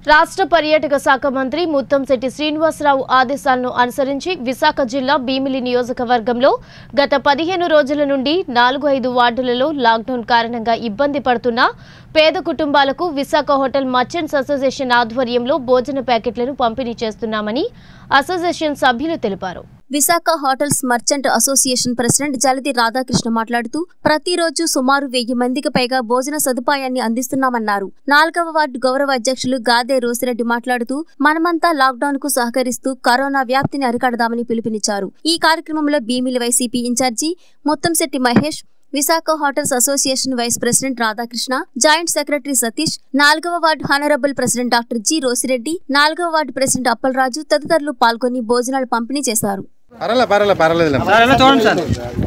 రాష్ట్ర పర్యాటక శాఖ మంత్రి ముత్తంశెట్టి శ్రీనివాసరావు ఆదేశాలను అనుసరించి విశాఖ జిల్లా భీమిలి నియోజకవర్గంలో గత పదిహేను రోజుల నుండి నాలుగు ఐదు వార్డులలో లాక్డౌన్ కారణంగా ఇబ్బంది పడుతున్న పేద కుటుంబాలకు విశాఖ హోటల్ మర్చెంట్స్ అసోసియేషన్ ఆధ్వర్యంలో భోజన ప్యాకెట్లను పంపిణీ చేస్తున్నామని అసోసియేషన్ సభ్యులు తెలిపారు Visakha hotels merchant association president Jaladi Radhakrishna మాట్లాడుతూ ప్రతిరోజు సుమారు వెయ్యి మందికి పైగా భోజన సదుపాయాన్ని అందిస్తున్నామన్నారు నాలుగవ వార్డు గౌరవ అధ్యక్షులు గాదే రోసిరెడ్డి మాట్లాడుతూ మనమంతా లాక్డౌన్ కు సహకరిస్తూ కరోనా వ్యాప్తిని అరికడదామని పిలుపునిచ్చారు ఈ కార్యక్రమంలో Bheemili YCP incharge Muttamsetti Mahesh Visakha hotels association vice president Radhakrishna joint secretary Satish నాలుగవ ward honourable president doctor G Rosireddy నాలుగవ వార్డు ప్రెసిడెంట్ అప్పలరాజు తదితరులు పాల్గొని భోజనాలు పంపిణీ చేశారు పర్వాలే పర్వాలే పర్వాలేదు సార్ ఎలా చూడండి సార్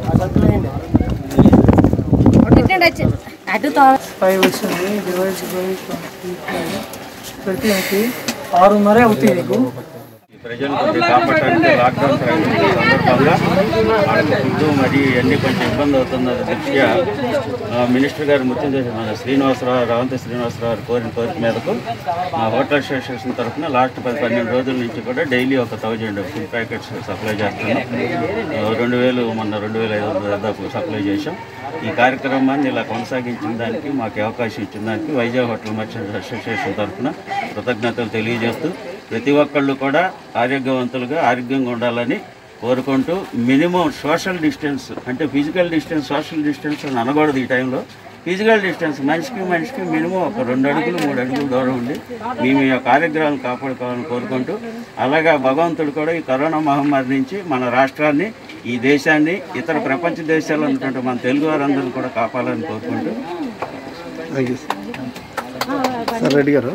అటు ఫైవ్ వచ్చింది డివైడ్ బై ప్రతి ఆరున్నర అవుతాయి నీకు ప్రజలు కొంచెం కాపాడటానికి లాక్డౌన్ ప్రకటించిన సందర్భంగా వాళ్ళకి ఫుడ్ మరి అన్ని కొంచెం ఇబ్బంది అవుతున్న దృష్ట్యా ఆ, మినిస్టర్ గారు ముత్యం చేసిన మన శ్రీనివాసరావు రావంతి శ్రీనివాసరావు గారు కోరిన కోరిక మేరకు మా హోటల్ అసోసియేషన్ తరఫున లాస్ట్ పది పన్నెండు రోజుల నుంచి కూడా డైలీ ఒక థౌజండ్ ఫుడ్ ప్యాకెట్స్ సప్లై చేస్తున్నాం ఆ, రెండు వేలు మొన్న రెండు వేల ఐదు వందల దాకా సప్లై చేశాం ఈ కార్యక్రమాన్ని ఇలా కొనసాగించిన దానికి మాకు ఈ అవకాశం ఇచ్చిన దానికి వైజాగ్ హోటల్ మర్చెంట్స్ అసోసియేషన్ తరఫున కృతజ్ఞతలు తెలియజేస్తూ ప్రతి ఒక్కళ్ళు కూడా ఆరోగ్యవంతులుగా ఆరోగ్యంగా ఉండాలని కోరుకుంటూ మినిమం సోషల్ డిస్టెన్స్ అంటే ఫిజికల్ డిస్టెన్స్ సోషల్ డిస్టెన్స్ అని అనకూడదు ఈ టైంలో ఫిజికల్ డిస్టెన్స్ మనిషికి మనిషికి మినిమం ఒక రెండు అడుగులు మూడు అడుగులు దూరం ఉండి మీ మీ యొక్క ఆరోగ్యాలను కాపాడుకోవాలని కోరుకుంటూ అలాగా భగవంతుడు కూడా ఈ కరోనా మహమ్మారి నుంచి మన రాష్ట్రాన్ని ఈ దేశాన్ని ఇతర ప్రపంచ దేశాల్లో ఉన్నటువంటి మన తెలుగు వారందరినీ కూడా కాపాడాలని కోరుకుంటూ థ్యాంక్ యూ సార్ రెడ్డి గారు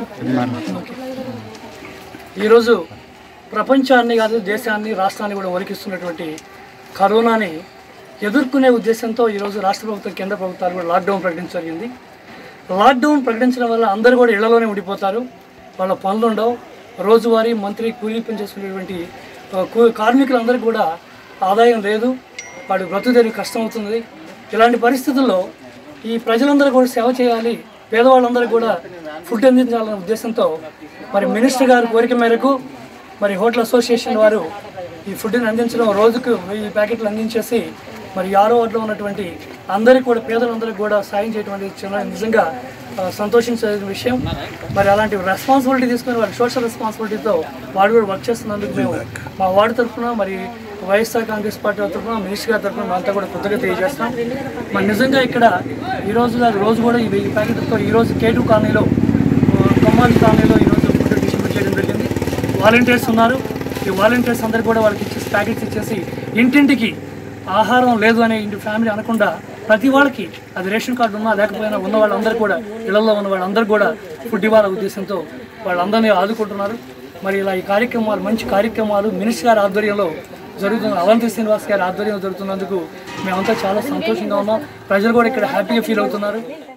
ఈరోజు ప్రపంచాన్ని కాదు దేశాన్ని రాష్ట్రాన్ని కూడా వణికిస్తున్నటువంటి కరోనాని ఎదుర్కొనే ఉద్దేశంతో ఈరోజు రాష్ట్ర ప్రభుత్వం కేంద్ర ప్రభుత్వాలు కూడా లాక్డౌన్ ప్రకటించడం జరిగింది లాక్డౌన్ ప్రకటించడం వల్ల అందరూ కూడా ఇళ్లలోనే ఉండిపోతారు వాళ్ళ పనులు ఉండవు రోజువారీ మంత్రి కూలీ పని చేసుకునేటువంటి ఆ, కూ- కార్మికులందరికీ కూడా ఆదాయం లేదు వాడి బ్రతుకుదేరి కష్టం అవుతుంది ఇలాంటి పరిస్థితుల్లో ఈ ప్రజలందరూ కూడా సేవ చేయాలి పేదవాళ్ళందరూ కూడా ఫుడ్ అందించాలనే ఉద్దేశంతో మరి మినిస్టర్ గారి కోరిక మేరకు మరి హోటల్ అసోసియేషన్ వారు ఈ ఫుడ్ని అందించడం రోజుకు వెయ్యి ప్యాకెట్లు అందించేసి మరి ఆరో వార్డులో ఉన్నటువంటి అందరికీ కూడా పేదలందరికీ కూడా సాయం చేయడం అనేది చాలా నిజంగా ఆ, సంతోషించాల్సిన విషయం మరి అలాంటి రెస్పాన్సిబిలిటీ తీసుకుని వారి సోషల్ రెస్పాన్సిబిలిటీతో వాడు కూడా వర్క్ చేస్తున్నందుకు మేము మా వార్డు తరఫున మరి వైఎస్ఆర్ కాంగ్రెస్ పార్టీ తరఫున మినిస్టర్ గారి తరఫున అంతా కూడా కృతజ్ఞత తెలియజేస్తాం మరి నిజంగా ఇక్కడ ఈ రోజు గారు రోజు కూడా ఈ వెయ్యి ప్యాకెట్లతో ఈ రోజు కేటు కాలనీలో కొమ్మాలి కాలనీలో ఈరోజు ఫుడ్ డిస్ట్రిబ్యూట్ చేయడం జరిగింది వాలంటీర్స్ ఉన్నారు ఈ వాలంటీర్స్ అందరు కూడా వాళ్ళకి ఇచ్చేసి ప్యాకెట్స్ ఇచ్చేసి ఇంటింటికి ఆహారం లేదు అనే ఇంటి ఫ్యామిలీ అనకుండా ప్రతి వాళ్ళకి అది రేషన్ కార్డు ఉన్నా లేకపోయినా ఉన్న వాళ్ళందరూ కూడా ఇళ్లలో ఉన్న వాళ్ళందరూ కూడా ఫుడ్ ఇవ్వాలనే ఉద్దేశంతో వాళ్ళందరినీ ఆదుకుంటున్నారు మరి ఇలా ఈ కార్యక్రమాలు మంచి కార్యక్రమాలు మినిస్టర్ గారి ఆధ్వర్యంలో జరుగుతున్న అవంతి శ్రీనివాస్ గారి ఆధ్వర్యంలో జరుగుతున్నందుకు మేమంతా చాలా సంతోషంగా ఉన్నాం ప్రజలు కూడా ఇక్కడ హ్యాపీగా ఫీల్ అవుతున్నారు